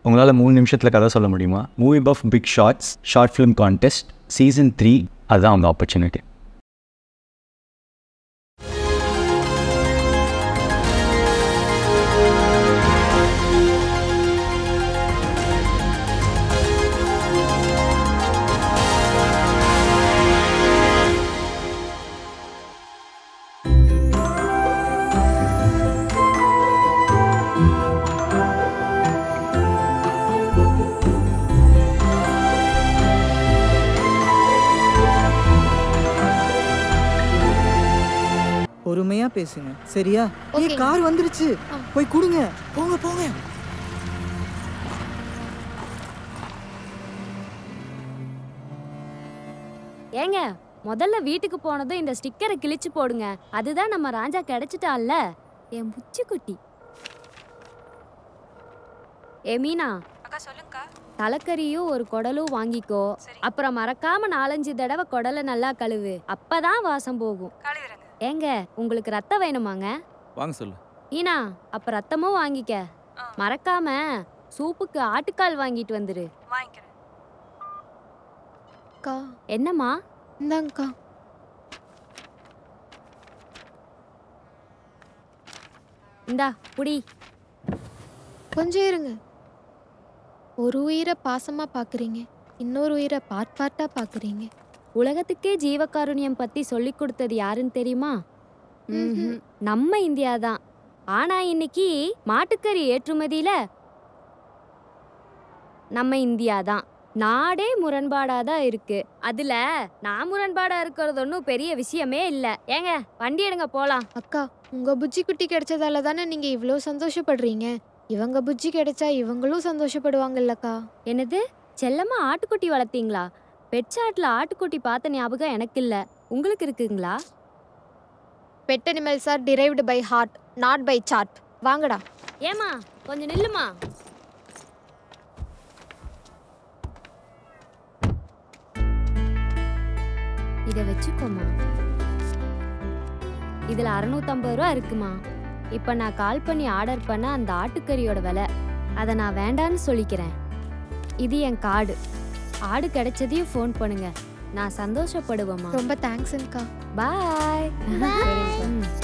உங்களால் மூணு நிமிஷத்தில் கதை சொல்ல முடியுமா movie buff big shorts short film contest season three அதுதான் அவங்க ஆப்பர்ச்சுனிட்டி பொறுமையா பேசுங்க சரியா ஏய் ஓகேங்க. கார் வந்துருச்சு போய் கொடுங்க போங்க போங்க ஏங்க முதல்ல வீட்டுக்கு போனதும் இந்த ஸ்டிக்கரை கிழிச்சு போடுங்க அதுதான் நம்ம ராஜா கிடைச்சிட்டான்ல என் புச்சி குட்டி ஏ மீனா அக்கா சொல்லுங்கக்கா தலைக்கறியும் ஒரு குடலும் வாங்கிக்கோ அப்புறம் மறக்காம நாலஞ்சு தடவை குடலை நல்லா கழுவு அப்பதான் வாசம் போகும் கழுவிறங்க ஏங்க உங்களுக்கு ரத்தம் வேணுமாங்க வாங்க சொல்லு ஈனா அப்ப ரத்தமும் வாங்கிக்க ஆ. மறக்காம சூப்புக்கு ஆட்டுக்கால் வாங்கிட்டு வந்துரு வாங்கிக்கிறேன் அக்கா என்னம்மா இந்தாங்கக்கா இந்தா புடி கொஞ்சம் இருங்க ஒரு உயிரை பாசமா பாக்குறீங்க இன்னொரு உயிரை பார்ட் பார்ட்டா பாக்குறீங்க உலகத்துக்கே ஜீவகாருண்யம் பத்தி சொல்லி கொடுத்தது யாருன்னு தெரியுமா ம்ஹும். நம்ம இந்தியா தான் ஆனா இன்னைக்கு மாட்டுக்கறி ஏற்றுமதியில நம்ம இந்தியா தான் நாடே முரண்பாடா தான் இருக்கு அதுல நான் முரண்பாடா இருக்கிறது ஒன்றும் பெரிய விஷயமே இல்ல ஏங்க வண்டி எடுங்க போலாம் அக்கா உங்க புஜ்ஜி குட்டி கிடைச்சதால தானே நீங்க இவ்வளோ சந்தோஷப்படுறீங்க இவங்க புஜ்ஜி கிடைச்சா இவங்களும் சந்தோஷப்படுவாங்கல்லக்கா என்னது செல்லம்மா ஆட்டுக்குட்டி வளர்த்தீங்களா பெட்சாட்ல ஆட்டுக்குட்டி பார்த்த ஞாபகம் எனக்கு இல்ல உங்களுக்கு இருக்குங்களா pet animals are drived by heart not by chart வாங்கடா ஏமா கொஞ்சம் நில்லுமா இத வச்சுக்கோமா இதுல அறுநூத்தம்பது ரூபா இருக்குமா இப்ப நான் கால் பண்ணி ஆர்டர் பண்ண அந்த ஆட்டுக்கறியோட விலை அதை நான் வேண்டான்னு சொல்லிக்கிறேன் இது என் கார்டு ஆடு கிடைச்சதையும் ஃபோன் பண்ணுங்க நான் சந்தோஷப்படுவேம்மா ரொம்ப தேங்க்ஸ்ங்கக்கா பாய் சரிங்கக்கா. ம்